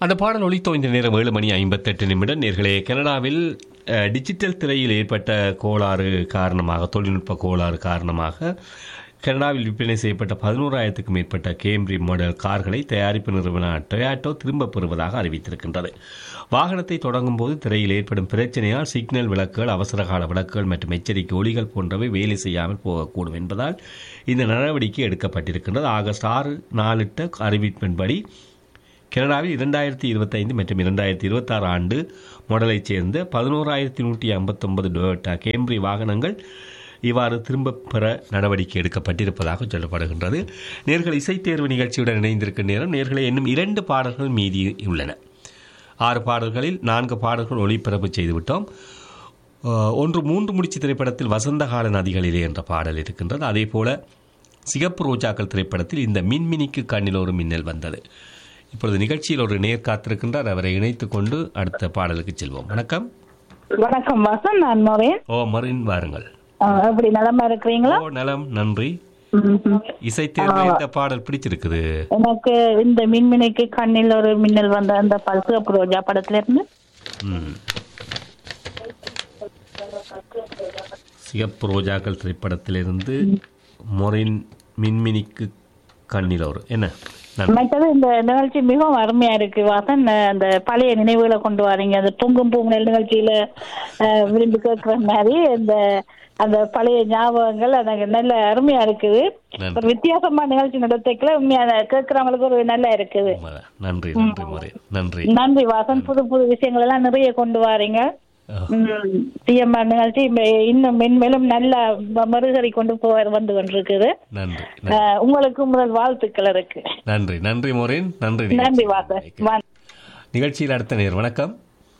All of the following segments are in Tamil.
அந்த பாடல் ஒலித்தோ இந்த நேரம் ஏழு மணி ஐம்பத்தெட்டு நிமிடம் நேர்களே கனடாவில் அஹ், டிஜிட்டல் திரையில் ஏற்பட்ட கோளாறு காரணமாக தொழில்நுட்ப கோளாறு காரணமாக கனடாவில் விற்பனை செய்யப்பட்ட பதினோராயிரத்துக்கும் மேற்பட்ட கேம்ரி மாடல் கார்களை தயாரிப்பு நிறுவன டொயாட்டோ திரும்பப் பெறுவதாக அறிவித்திருக்கின்றது வாகனத்தை தொடங்கும் போது திரையில் ஏற்படும் பிரச்சனையால் சிக்னல் விளக்குகள் அவசரகால விளக்குகள் மற்றும் எச்சரிக்கை ஒளிகள் போன்றவை வேலை செய்யாமல் போகக்கூடும் என்பதால் இந்த நடவடிக்கை எடுக்கப்பட்டிருக்கின்றது ஆகஸ்ட் ஆறு நாளிட்ட அறிவிப்பின்படி கனடாவில் இரண்டாயிரத்தி இருபத்தைந்து மற்றும் இரண்டாயிரத்தி இருபத்தாறு ஆண்டு மாடலைச் சேர்ந்த பதினோராயிரத்தி நூற்றி ஐம்பத்தொன்பது டொயோட்டா கேம்ரி வாகனங்கள் இவ்வாறு திரும்பப் பெற நடவடிக்கை எடுக்கப்பட்டிருப்பதாக சொல்லப்படுகின்றது நேர்கள் இசைத் தேர்வு நிகழ்ச்சியுடன் இணைந்திருக்கும் நேரம் நேர்களை இன்னும் இரண்டு பாடல்கள் மீதி உள்ளன ஆறு பாடல்களில் நான்கு பாடல்கள் ஒளிபரப்பு செய்துவிட்டோம் அஹ், ஒன்று மூன்று முடிச்சு திரைப்படத்தில் வசந்தகால நதிகளிலே என்ற பாடல் இருக்கின்றது அதே போல சிகப்பு ரோஜாக்கள் திரைப்படத்தில் இந்த மின்மினிக்கு கண்ணில் ஒரு மின்னல் வந்தது இப்பொழுது நிகழ்ச்சியில் ஒரு நேர் காத்திருக்கின்றார் அவரை இணைத்துக் கொண்டு அடுத்த பாடலுக்கு செல்வோம் வணக்கம் வணக்கம் வாசன் நான் மோரேன் ஓ மரின் வாருங்கள் எப்படி நலமா இருக்கிறீங்களா ஓ நலம் நன்றி ம்ஹும். இசைத்தேர்வு இந்த பாடல் பிடிச்சிருக்குது எனக்கு இந்த மின்மினிக்கு கண்ணில் ஒரு மின்னல் வந்த அந்த பல்சிகப்பு ரோஜா படத்துல இருந்து ம். சிகப்பு ரோஜாக்கள் திரைப்படத்திலிருந்து மொரின் மின்மினிக்கு கண்ணில் ஒரு என்ன நன்றி மற்றது இந்த நிகழ்ச்சி மிகவும் அருமையா இருக்கு வாசன் அந்த பழைய நினைவுகளை கொண்டு வரீங்க அந்த பொங்கும் பூங்குழல் நிகழ்ச்சியில அஹ், விரும்பி கேட்கிற மாதிரி இந்த அந்த பழைய ஞாபகங்கள் எனக்கு நல்ல அருமையா இருக்குது நன்றி. ஒரு வித்தியாசமா நிகழ்ச்சி நடத்திக்கல உண்மையா கேட்கறவங்களுக்கு ஒரு நல்லா இருக்குது உண்மைதான். நன்றி நன்றி மொரின் நன்றி நன்றி வாசன் புது புது விஷயங்கள் எல்லாம் நிறைய கொண்டு வாரீங்க சிஎம்ஆர் நிகழ்ச்சி மே- இன்னும் மென்மேலும் நல்ல ம- மறுகறி கொண்டு போக வந்து கொண்டிருக்குது நன்றி அஹ், உங்களுக்கு முதல் வாழ்த்துக்கள் இருக்கு நன்றி நன்றி மொரின் நன்றி நன்றி நிகழ்ச்சி. வாசன் வா- நிகழ்ச்சியில் அடுத்த நேர் வணக்கம்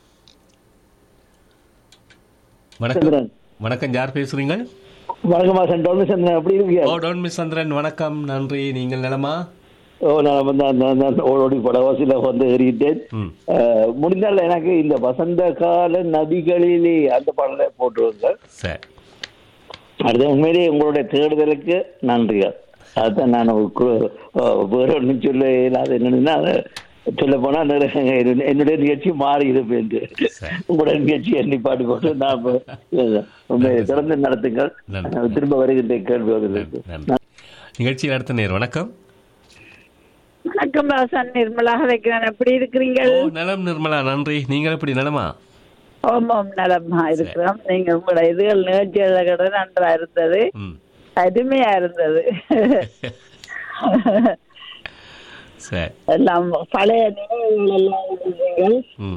வணக்கம் சந்திரன் வணக்கம் யார் பேசுறீங்க வணக்கம் மாசன் டொன்னு சந்திரன் எப்படி இருக்கீங்க ஓ டோன் மிஸ் சந்திரன் வணக்கம் நன்றி நீங்கள் நலமா ஓ நான் வந்து அந்த அந்த- அந்த ஓடி படவாசில வந்து ஏறிட்டேன் ம் அஹ், முடிந்தால் எனக்கு இந்த வசந்த கால நதிகளிலே அந்த பாடலை போட்டுருங்க சரி அடுத்து உண்மையிலேயே உங்களுடைய தேடுதலுக்கு நன்றிகள் அதுதான் நான் ஒரு கு- அஹ், வேற ஒன்றும் சொல்ல இல்லாத என்னன்னா சொல்ல போனா நிறைய- என்னுடைய நிகழ்ச்சி மாறி இருப்பேன் சரி. உங்களுடைய நிகழ்ச்சி எண்ணி பாட்டு போட்டு நான் இப்ப உண்மையை திறந்து நடத்துங்கள் நன்றி. நான் திரும்ப வருகின்ற கேள்வி வருகிறது நன்றி நிகழ்ச்சியில் அடுத்த நேர் வணக்கம் வணக்கம் வாசன் நிர்மலா வைக்கிறேன் எப்படி இருக்கிறீங்க ஓ நலம் நிர்மலா நன்றி நீங்கள் எப்படி நலமா ஓமம் நலமா இருக்கிறோம் நீங்க உங்களோட இதுகள் நிகழ்ச்சிகள் கூட நன்றா இருந்தது ம் அருமையா இருந்தது சரி எல்லாம் பழைய நினைவுகள் எல்லாம் இருந்தீங்கள் ம்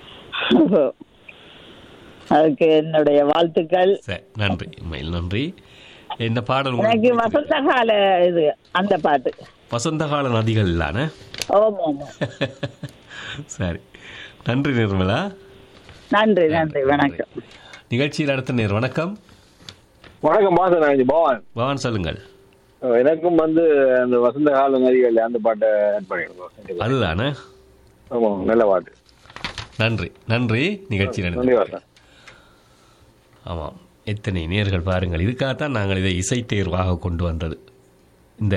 அதுக்கு என்னுடைய வாழ்த்துக்கள் சரி நன்றி உண்மையில் நன்றி என்ன பாடல் எனக்கு உங்களுக்கு வசந்த கால இது அந்த பாட்டு வசந்த கால நதிகள் இல்லான ஓம் ஓம் சரி நன்றி நிர்மலா நன்றி நன்றி வணக்கம் நிகழ்ச்சியில் அடுத்த நேர் வணக்கம் வணக்கம் மாசம் நான் பவான் பவான் சொல்லுங்கள் எனக்கும் வந்து அந்த வசந்த கால நதிகள் அந்த பாட்டை ஆட் பண்ணிடுங்க அதுதானே ஆமா நல்ல பாட்டு நன்றி நன்றி நிகழ்ச்சி நன்றி நடந்தது வாசன் ஆமாம் எத்தனை நேர்கள் பாருங்கள் இதுக்காகத்தான் நாங்கள் இதை இசை தேர்வாக கொண்டு வந்தது இந்த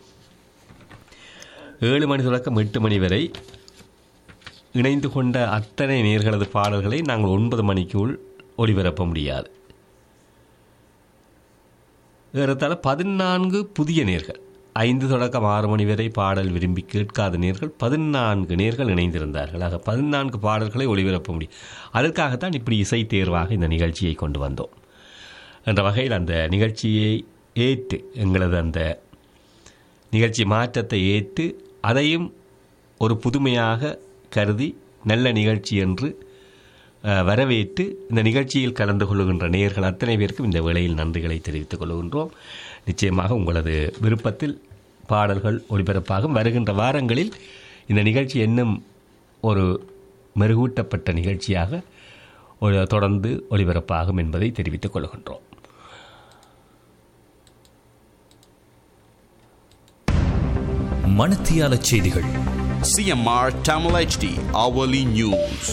ஏழு மணி தொடக்கம் எட்டு மணி வரை இணைந்து கொண்ட அத்தனை நேர்களது பாடல்களை நாங்கள் ஒன்பது மணிக்குள் ஒளிபரப்ப முடியாது ஏறத்தாழ பதினான்கு புதிய நேர்கள் ஐந்து தொடக்கம் ஆறு மணி வரை பாடல் விரும்பி கேட்காத நேர்கள் பதினான்கு நேர்கள் இணைந்திருந்தார்கள் ஆக பதினான்கு பாடல்களை ஒளிபரப்ப முடியும் அதற்காகத்தான் இப்படி இசை தேர்வாக இந்த நிகழ்ச்சியை கொண்டு வந்தோம் என்ற வகையில் அந்த நிகழ்ச்சியை ஏற்று எங்களது அந்த நிகழ்ச்சி மாற்றத்தை ஏற்று அதையும் ஒரு புதுமையாக கருதி நல்ல நிகழ்ச்சி என்று அஹ், வரவேற்று இந்த நிகழ்ச்சியில் கலந்து கொள்கின்ற நேயர்கள் அத்தனை பேருக்கும் இந்த வேளையில் நன்றிகளை தெரிவித்துக் கொள்கின்றோம் நிச்சயமாக உங்களது விருப்பத்தில் பாடல்கள் ஒளிபரப்பாகும் வருகின்ற வாரங்களில் இந்த நிகழ்ச்சி இன்னும் ஒரு மெருகூட்டப்பட்ட நிகழ்ச்சியாக ஒரு- தொடர்ந்து ஒளிபரப்பாகும் என்பதை தெரிவித்துக் கொள்கின்றோம் மணத்தியால செய்திகள் CMR Tamil HD Hourly News.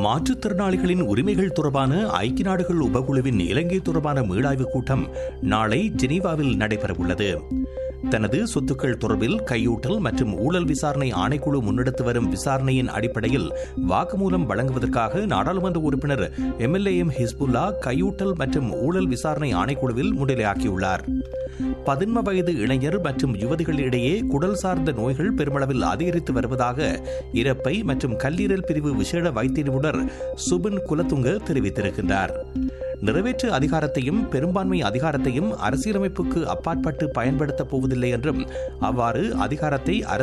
மாற்றுத்திறனாளிகளின் உரிமைகள் தொடர்பான ஐக்கிய நாடுகள் உபகுழுவின் இலங்கை தொடர்பான மீளாய்வு கூட்டம் நாளை ஜெனீவாவில் நடைபெறவுள்ளது தனது சொத்துக்கள் தொடர்பில் கையூட்டல் மற்றும் ஊழல் விசாரணை ஆணைக்குழு முன்னெடுத்து வரும் விசாரணையின் அடிப்படையில் வாக்குமூலம் வழங்குவதற்காக நாடாளுமன்ற உறுப்பினர் எம்எல்ஏஎம் ஹிஸ்புல்லா கையூட்டல் மற்றும் ஊழல் விசாரணை ஆணைக்குழுவில் முன்னிலையாக்கியுள்ளார் பதின்ம வயது இளைஞர் மற்றும் யுவதிகளிடையே குடல் சார்ந்த நோய்கள் பெருமளவில் அதிகரித்து வருவதாக இறப்பை மற்றும் கல்லீரல் பிரிவு விசேட வைத்திய நிபுணர் சுபின் குலத்துங்க தெரிவித்திருக்கின்றார் நிறைவேற்று அதிகாரத்தையும் பெரும்பான்மை அதிகாரத்தையும் அரசியலமைப்புக்கு அப்பாற்பட்டு பயன்படுத்தப் போவதில்லை என்றும் அவ்வாறு அதிகாரத்தை அரசு